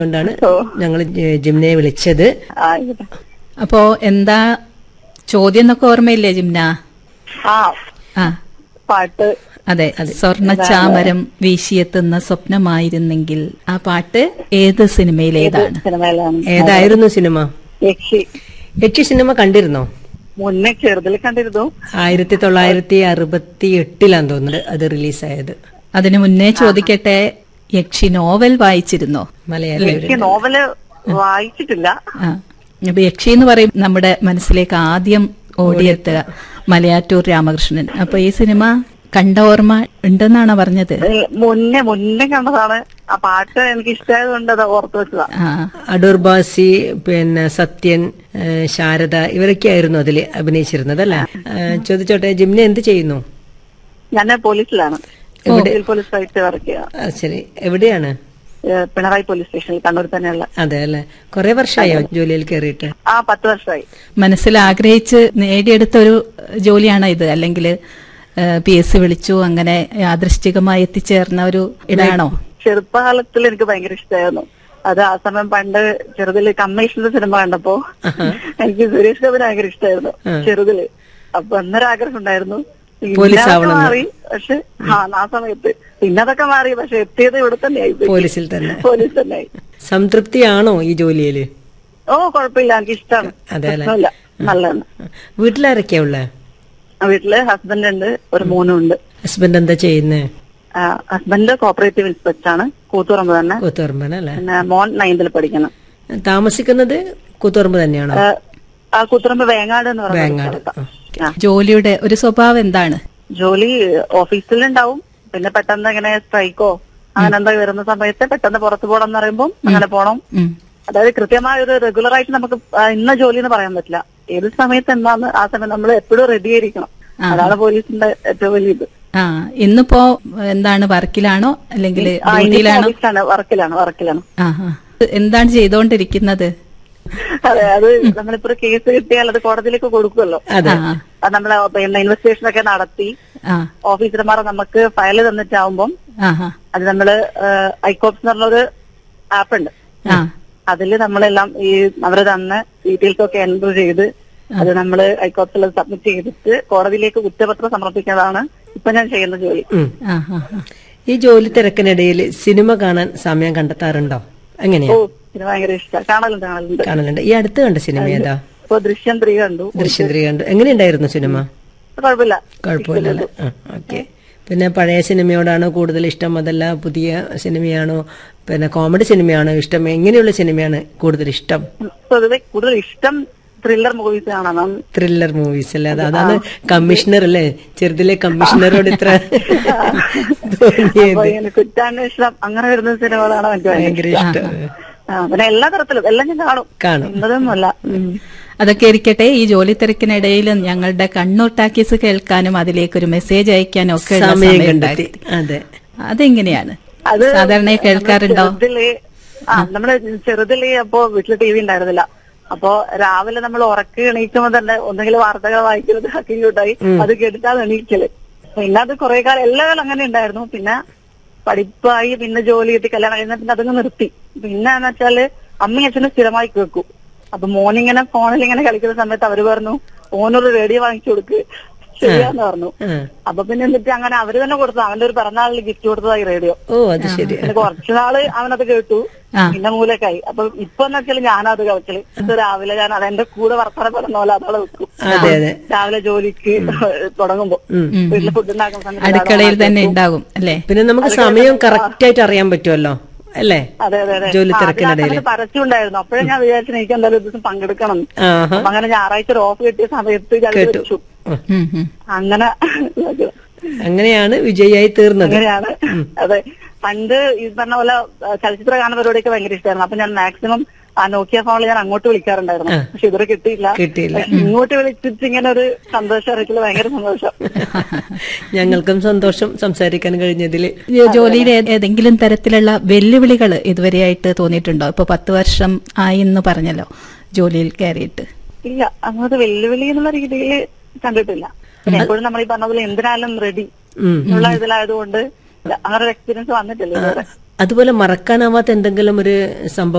അതുകൊണ്ടാണ് ഞങ്ങൾ ജിംനയെ വിളിച്ചത് ആയിക്കോട്ടെ. അപ്പോ എന്താ ചോദ്യം എന്നൊക്കെ ഓർമ്മയില്ലേ ജിംന ആ ആ പാട്ട് അതെ സ്വർണ്ണ ചാമരം വീശിയെത്തുന്ന സ്വപ്നമായിരുന്നെങ്കിൽ ആ പാട്ട് ഏത് സിനിമയിലേതാണ് സിനിമയിലാണ് ഏതായിരുന്നു സിനിമ യക്ഷി യക്ഷി സിനിമ കണ്ടിരുന്നോ മുന്നേ ചെറുതിൽ കണ്ടിരുന്നു ആയിരത്തി തൊള്ളായിരത്തി അറുപത്തി എട്ടിലാന്ന് തോന്നുന്നത് അത് റിലീസായത് അതിനു മുന്നേ ചോദിക്കട്ടെ യക്ഷി നോവൽ വായിച്ചിരുന്നോ മലയാളം എനിക്ക് നോവല് വായിച്ചിട്ടില്ല ആ അപ്പൊ യക്ഷി എന്ന് പറയും നമ്മുടെ മനസ്സിലേക്ക് ആദ്യം ഓടിയെത്തുക മലയാറ്റൂർ രാമകൃഷ്ണൻ അപ്പൊ ഈ സിനിമ കണ്ട ഓർമ്മ ഉണ്ടെന്നാണോ പറഞ്ഞത് ഏ, മുന്നേ മുന്നേ കണ്ടതാണ് ആ പാട്ട് എനിക്ക് ഇഷ്ടമായത് കൊണ്ട് അത് ഓർത്ത് വെച്ചതാ ആ അടൂർ ബാസി പിന്നെ സത്യൻ ഏ, ശാരദ ഇവരൊക്കെ ആയിരുന്നു അതിൽ അഭിനയിച്ചിരുന്നത് അല്ലേ ഏ, ചോദിച്ചോട്ടെ ജിംന എന്ത് ചെയ്യുന്നു ഞാൻ പോലീസിലാണ് സിവിൽ പോലീസ് ആയിട്ട് വർക്ക് ചെയ്യാം ആ, ശരി എവിടെയാണ് ഏ, പിണറായി പോലീസ് സ്റ്റേഷനിൽ കണ്ണൂർ തന്നെയുള്ള അതെ അല്ലെ കുറെ വർഷമായോ ജോലിയിൽ കയറിയിട്ട് ആ പത്ത് വർഷമായി മനസ്സിൽ ആഗ്രഹിച്ച് നേടിയെടുത്ത ഒരു ജോലിയാണോ ഇത് അല്ലെങ്കിൽ പി എസ് സി വിളിച്ചു അങ്ങനെ യാദൃശ്ചികമായി എത്തിച്ചേർന്ന ഒരു ഇടാണോ ചെറുപ്പകാലത്തിൽ എനിക്ക് ഭയങ്കര ഇഷ്ടമായിരുന്നു അത് ആ സമയം പണ്ട് ചെറുതില് കമ്മീഷന്റെ സിനിമ കണ്ടപ്പോ എനിക്ക് സുരേഷ് ഗോപിനെ ഭയങ്കര ഇഷ്ടമായിരുന്നു ചെറുതില് അപ്പൊ അന്നൊരു ആഗ്രഹം ഉണ്ടായിരുന്നു പിന്നെ പോലീസ് അതൊക്കെ ആവണമെന്ന്. മാറി പക്ഷെ ആ ആ സമയത്ത് പിന്നെ അതൊക്കെ മാറി പക്ഷെ എത്തിയത് ഇവിടെ തന്നെയായി പോയി. പോലീസിൽ തന്നെ പോലീസ് തന്നെയായി സംതൃപ്തിയാണോ ഈ ജോലിയില് ഓ കുഴപ്പമില്ല എനിക്ക് ഇഷ്ടമാണ് അതെ അല്ലേ? പ്രശ്നമില്ല നല്ലതാണ് വീട്ടിലാരൊക്കെയാ ഉള്ളേ ആ, വീട്ടില് ഹസ്ബൻഡ് ഉണ്ട് ഒരു മോനും ഉണ്ട് ഹസ്ബൻഡ് എന്താ ചെയ്യുന്നത് ഹസ്ബൻഡ് കോപ്പറേറ്റീവ് ഇൻസ്പെക്ടർ ആണ് കൂത്തുറമ്പ് തന്നെ കൂത്തുപറമ്പാണ് അല്ലേ പിന്നെ മോൻ നയൻതിൽ പഠിക്കണം താമസിക്കുന്നത് കൂത്തുപറമ്പ് തന്നെയാണോ ആ, ആ കൂത്തുറമ്പ് വേങ്ങാട് എന്ന് പറയുന്ന ഒരു വേങ്ങാട് സ്ഥലത്താ. ആ. ആ. ജോലിയുടെ ഒരു സ്വഭാവം എന്താണ് ജോലി ഓഫീസിലുണ്ടാവും പിന്നെ പെട്ടെന്ന് ഇങ്ങനെ സ്ട്രൈക്കോ അങ്ങനെ എന്താ വരുന്ന സമയത്ത് പെട്ടെന്ന് പുറത്തു പോകണം എന്ന് പറയുമ്പോൾ അങ്ങനെ പോണം ഉം. അതായത് കൃത്യമായ ഒരു റെഗുലർ ആയിട്ട് നമുക്ക് ആ, ഇന്ന ജോലി എന്ന് പറയാൻ പറ്റില്ല ഏത് സമയത്ത് എന്താന്ന് ആ സമയം നമ്മൾ എപ്പോഴും റെഡി ആയിരിക്കണം അതാണ് പോലീസിന്റെ ഏറ്റവും വലിയ ഇത് ആ ഇന്നിപ്പോ എന്താണ് വർക്കിലാണോ അല്ലെങ്കിൽ ആ ഇനി ഡ്യൂട്ടിയിലാണോ ഓഫീസിലാണ് വർക്കിലാണ് വർക്കിലാണ് ആ ആ. എന്താണ് ചെയ്തുകൊണ്ടിരിക്കുന്നത് അതെ അത് നമ്മളിപ്പോ ഒരു കേസ് കിട്ടിയാൽ അത് കോടതിയിലേക്ക് കൊടുക്കുമല്ലോ അതെ ആ അത് നമ്മള് പിന്നെ ഇൻവെസ്റ്റിഗേഷൻ ഒക്കെ നടത്തി ആ ഓഫീസർമാർ നമുക്ക് ഫയല് തന്നിട്ടാവുമ്പം ആ ആ അത് നമ്മള് ഐകോപ്സ് എന്ന് പറഞ്ഞൊരു ആപ്പ് ഉണ്ട് ആ അതിൽ നമ്മളെല്ലാം ഈ അവര് തന്ന ഡീറ്റെയിൽസ് ഒക്കെ എൻറ്റർ ചെയ്ത് അത് നമ്മള് ഐകോപ്സിൽ സബ്മിറ്റ് ചെയ്തിട്ട് കോടതിയിലേക്ക് കുറ്റപത്രം സമർപ്പിക്കുന്നതാണ് ഇപ്പൊ ഞാൻ ചെയ്യുന്ന ജോലി ഉം. ആ ആ ആ. ഈ ജോലി തിരക്കിനിടയിൽ സിനിമ കാണാൻ സമയം കണ്ടെത്താറുണ്ടോ എങ്ങനെയാ ഓ ഇത് ഭയങ്കര ഇഷ്ടമാണ് കാണലുണ്ട് കാണലുണ്ട് കാണലുണ്ട് ഈ അടുത്ത് കണ്ട സിനിമ ഏതാ ഇപ്പൊ ദൃശ്യം ത്രീ കണ്ടു ദൃശ്യം ത്രീ കണ്ടു എങ്ങനെയുണ്ടായിരുന്നു സിനിമ കുഴപ്പമില്ല കുഴപ്പമില്ലല്ലേ ഓക്കെ പിന്നെ പഴയ സിനിമയോടാണോ കൂടുതൽ ഇഷ്ടം അതല്ല പുതിയ സിനിമയാണോ പിന്നെ കോമഡി സിനിമയാണോ ഇഷ്ടം എങ്ങനെയുള്ള സിനിമയാണ് കൂടുതൽ ഇഷ്ടം പൊതുവെ കൂടുതൽ ഇഷ്ടം ത്രില്ലർ മൂവീസ് കാണാൻ ത്രില്ലർ മൂവീസ് അല്ലേ അത് അതാണ് കമ്മീഷണർ അല്ലേ ചെറുതിലെ കമ്മീഷണറോട് ഇത്ര തോന്നിയത് അപ്പൊ ഇങ്ങനെ കുറ്റാന്വേഷണം അങ്ങനെ വരുന്ന സിനിമകളാണ് എനിക്ക് ഭയങ്കര ഇഷ്ടം ആ, പിന്നെ എല്ലാ തരത്തിലും എല്ലാം ഞാൻ കാണും കാണും ഇന്നതൊന്നുമല്ല ഉം. അതൊക്കെ ഇരിക്കട്ടെ ഈ ജോലി തിരക്കിനിടയിൽ ഞങ്ങളുടെ കണ്ണൂർ ടാക്കീസ് കേൾക്കാനും അതിലേക്കൊരു മെസ്സേജ് അയക്കാനും ഒക്കെ ഉള്ള സമയം സമയം കണ്ടെത്തി ഉണ്ടാക്കി. അതെ അതെങ്ങനെയാണ് അത് സാധാരണ കേൾക്കാറുണ്ടോ ചെറുതില് ആ നമ്മള് ചെറുതില് അപ്പോ വീട്ടില് ടി വി ഉണ്ടായിരുന്നില്ല അപ്പോ രാവിലെ നമ്മൾ ഉറക്കി എണീക്കുമ്പോ തന്നെ ഒന്നെങ്കിൽ വാർത്തകൾ വായിക്കുന്നത് ഹക്കിങ് കൂട്ടായി അത് കേട്ടിട്ടാണ് എണീക്കല് പിന്നെ അത് കുറെ കാലം എല്ലാ കാലം അങ്ങനെ ഉണ്ടായിരുന്നു പിന്നെ പഠിപ്പായി പിന്നെ ജോലി കിട്ടി കല്യാണം കഴിഞ്ഞ പിന്നെ അതങ്ങ് നിർത്തി പിന്നെ എന്ന് വെച്ചാല് അമ്മയും അച്ഛനും സ്ഥിരമായി കേൾക്കും അപ്പൊ മോനിങ്ങനെ ഫോണിൽ ഇങ്ങനെ കളിക്കുന്ന സമയത്ത് അവര് പറഞ്ഞു ഫോണൊരു റേഡിയോ വാങ്ങിച്ചു കൊടുക്ക് ശരിയാന്ന് പറഞ്ഞു ആ. അപ്പൊ പിന്നെ എന്നിട്ട് അങ്ങനെ അവര് തന്നെ കൊടുത്തു അവന്റെ ഒരു പിറന്നാളിൽ ഗിഫ്റ്റ് കൊടുത്തതായി റേഡിയോ ഓ അത് ശരി പിന്നെ കുറച്ചു നാള് അവനത് കേട്ടു ആ. പിന്നെ മൂലക്കായി അപ്പൊ ഇപ്പൊ എന്ന് വെച്ചാൽ ഞാനത് കവച്ചല് ഇത് രാവിലെ ഞാൻ അത് എന്റെ കൂടെ വർത്തമാനം പറഞ്ഞ പോലെ അതവിടെ വെക്കും അതെ അതെ രാവിലെ ജോലിക്ക് തുടങ്ങുമ്പോ വീട്ടില് ഫുഡ് ഉണ്ടാക്കുന്ന സമയത്ത് അടുക്കളയിൽ തന്നെ ഉണ്ടാകും അല്ലേ പിന്നെ നമുക്ക് സമയം കറക്റ്റ് ആയിട്ട് അറിയാൻ പറ്റുമല്ലോ അല്ലേ അതെ അതെ അതെ ജോലി ആ, അതിനകത്ത് തിരക്കിനിടയിൽ അങ്ങനെ പരസ്യമുണ്ടായിരുന്നു അപ്പോഴും ഞാൻ വിചാരിച്ചു എനിക്ക് എന്തായാലും ഒരു ദിവസം പങ്കെടുക്കണം എന്ന്. ആഹാ അപ്പൊ അങ്ങനെ ഞായറാഴ്ച ഒരു ഓഫ് കിട്ടിയ സമയത്ത് ഞാൻ കേട്ടു. വെച്ചു ഉം. ഉം, ഉം. അങ്ങനെ അങ്ങനെയാണ് വിജയായി തീർന്നത് അങ്ങനെയാണ് അതെ പണ്ട് ഈ പറഞ്ഞ പോലെ ആ, ചലച്ചിത്ര ഗാന പരിപാടിയൊക്കെ ഭയങ്കര ഇഷ്ടമായിരുന്നു അപ്പൊ ഞാൻ മാക്സിമം ആ നോക്കിയ ഫോണിൽ ഞാൻ അങ്ങോട്ട് വിളിക്കാറുണ്ടായിരുന്നു പക്ഷെ ഇതുവരെ കിട്ടിയില്ല കിട്ടിയില്ല പക്ഷെ ഇങ്ങോട്ട് വിളിച്ചിട്ട് ഇങ്ങനെ ഒരു സന്തോഷം അറിയിച്ചില്ല ഭയങ്കര സന്തോഷം ഞങ്ങൾക്കും സന്തോഷം സംസാരിക്കാൻ കഴിഞ്ഞതിൽ ഈ ജോലിയുടെ ഏ- ഏതെങ്കിലും തരത്തിലുള്ള വെല്ലുവിളികൾ ഇതുവരെയായിട്ട് തോന്നിയിട്ടുണ്ടോ ഇപ്പൊ പത്ത് വർഷം ആയി എന്ന് പറഞ്ഞല്ലോ ജോലിയിൽ കയറിയിട്ട് ഇല്ല അങ്ങോട്ട് വെല്ലുവിളി എന്നുള്ള രീതിയിൽ കണ്ടിട്ടില്ല പിന്നെ എപ്പോഴും നമ്മൾ ഈ പറഞ്ഞ പോലെ എന്തിനാലും റെഡി ഉം. എന്നുള്ള ഇതിലായതുകൊണ്ട് ഇല്ല, അങ്ങനെ ഒരു എക്സ്പീരിയൻസ് വന്നിട്ടില്ല ഇതുവരെ അതുപോലെ മറക്കാനാവാത്ത എന്തെങ്കിലും ഒരു സംഭവം